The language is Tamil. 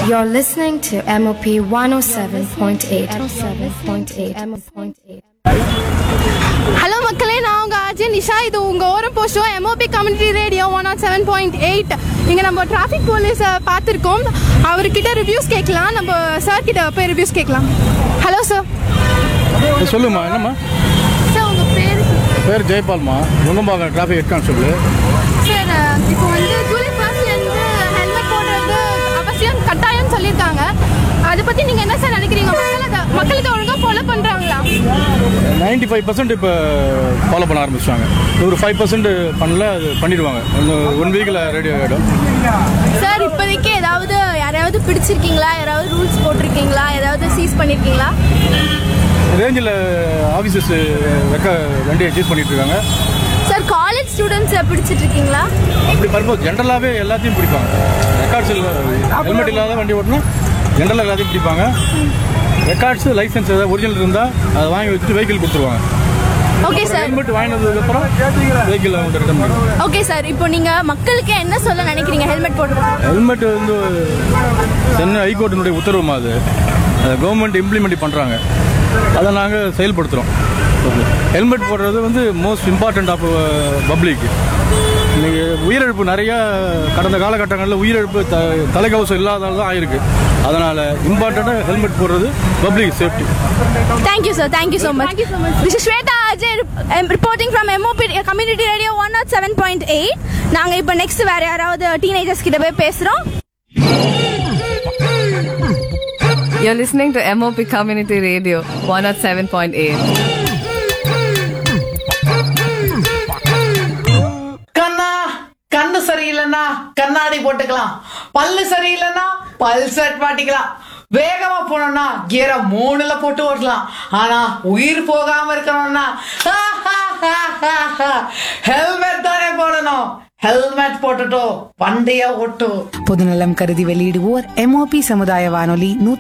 You're listening to MOP 107.8. 107.8. Hello மக்களே நான் உங்க அஜய் நிஷா இது உங்க ஓரம் போஸ்டோ MOP community radio one not seven point eight இங்க நம்ம டிராஃபிக் போலீஸை பார்த்துருக்கோம் அவர்கிட்ட ரிவ்யூஸ் கேட்கலாம் நம்ம சார் கிட்ட போய் ரிவ்யூஸ் கேட்கலாம் ஹலோ சார் சொல்லுமா என்னம்மா சார் உங்க பேர் பேர் ஜெயபால்மா Nungambakkam traffic head constable sir இப்போ வந்து ஜூலை ஃபர்ஸ்ட்லேருந்து ஹெல்மெட் போடுறது அவசியம் கட்டாயம் சொல்லியிருக்காங்க அதை பற்றி நீங்கள் என்ன சார் நினைக்கிறீங்க மக்கள் அதை மக்களுக்கு ஒழுங்காக ஃபாலோ பண்ணுறாங்களா நைன்டி ஃபைவ் பர்சன்ட் இப்போ ஃபாலோ பண்ண ஆரம்பிச்சிட்டாங்க ஒரு ஃபைவ் பர்சன்ட் பண்ணல அது பண்ணிடுவாங்க ஒன் வீக்கில் ரெடி ஆகிடும் சார் இப்போதைக்கு ஏதாவது யாரையாவது பிடிச்சிருக்கீங்களா யாராவது ரூல்ஸ் போட்டிருக்கீங்களா ஏதாவது சீஸ் பண்ணியிருக்கீங்களா ரேஞ்சில் ஆஃபீஸர்ஸ் வெக்க வண்டியை சீஸ் பண்ணிட்டு இருக்காங்க சார் காலேஜ் ஸ்டூடெண்ட்ஸை பிடிச்சிட்டு இருக்கீங்களா அப்படி பார்க்கும்போது ஜென்ரலாகவே எல்லாத்தையும் பிடிப்பாங்க ரெக்கார்ட்ஸ் இல்லை ஹெல்மெட் இல்லாத வண்டி ஓட்டினா ஜென்ரலாக எல்லாத்தையும் பிடிப்பாங்க ரெக்கார்ட்ஸ் லைசன்ஸ் ஏதாவது ஒரிஜினல் இருந்தால் அதை வாங்கி வச்சுட்டு வெஹிக்கிள் கொடுத்துருவாங்க ஓகே சார் ஹெல்மெட் வாங்கினதுக்கப்புறம் வெஹிக்கிள் அவங்க ரிட்டர்ன் பண்ணுவாங்க ஓகே சார் இப்போ நீங்கள் மக்களுக்கு என்ன சொல்ல நினைக்கிறீங்க ஹெல்மெட் போடுறது ஹெல்மெட் வந்து சென்னை ஹைகோர்ட்டினுடைய உத்தரவுமா அது அதை கவர்மெண்ட் இம்ப்ளிமெண்ட் பண்ணுறாங்க அதை நாங்கள் செயல்படுத்துகிறோம் ஹெல்மெட் போடுறது வந்து மோஸ்ட் இம்பார்ட்டன்ட் ஆஃப் பப்ளிக் இன்னைக்கு உயிரிழப்பு நிறைய கடந்த காலகட்டங்களில் உயிரிழப்பு த தலைக்கவசம் இல்லாதால தான் ஆயிருக்கு அதனால் இம்பார்ட்டண்ட்டாக ஹெல்மெட் போடுறது public safety thank you sir thank you so much this is Shweta Ajay reporting from MOP community radio one not seven point eight நாங்கள் இப்போ நெக்ஸ்ட் வேற யாராவது டீனேஜர்ஸ் கிட்ட போய் பேசுகிறோம் You're listening to MOP Community Radio 107.8. கண்ணா கண்ணு சரியில்லைன்னா கண்ணாடி போட்டுக்கலாம் பல்லு சரியில்லைன்னா பல் செட் மாட்டிக்கலாம் வேகமா போனோம்னா கியரை மூணுல போட்டு ஓட்டலாம் ஆனா உயிர் போகாம இருக்கணும்னா ஹெல்மெட் தானே போடணும் ஹெல்மெட் போட்டுட்டோ வண்டிய ஓட்டு பொதுநலம் கருதி வெளியிடுவோர் எம்ஓபி சமுதாய வானொலி நூத்தி